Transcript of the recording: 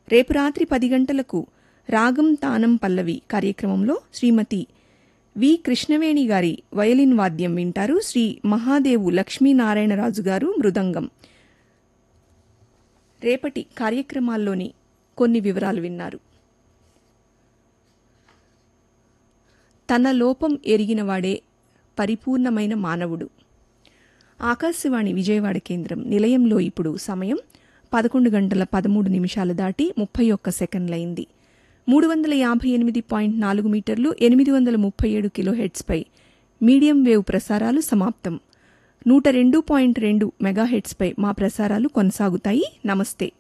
రేపు రాత్రి పది గంటలకు రాగం తానం పల్లవి కార్యక్రమంలో శ్రీమతి వి కృష్ణవేణి గారి వయలిన్ వాద్యం వింటారు శ్రీ మహాదేవు లక్ష్మీనారాయణరాజు గారు మృదంగం రేపటి కార్యక్రమాల్లోని కొన్ని వివరాలు విన్నారు తన లోపం ఎరిగినవాడే పరిపూర్ణమైన మానవుడు ఆకాశవాణి విజయవాడ కేంద్రం నిలయంలో ఇప్పుడు సమయం పదకొండు గంటల పదమూడు నిమిషాలు దాటి ముప్పై ఒక్క సెకండ్లయింది మూడు వందల యాభై ఎనిమిది పాయింట్ నాలుగు మీటర్లు ఎనిమిది వందల ముప్పై ఏడు కిలోహెడ్స్పై మీడియం వేవ్ ప్రసారాలు సమాప్తం నూట రెండు పాయింట్ రెండు మెగాహెడ్స్పై మా ప్రసారాలు కొనసాగుతాయి నమస్తే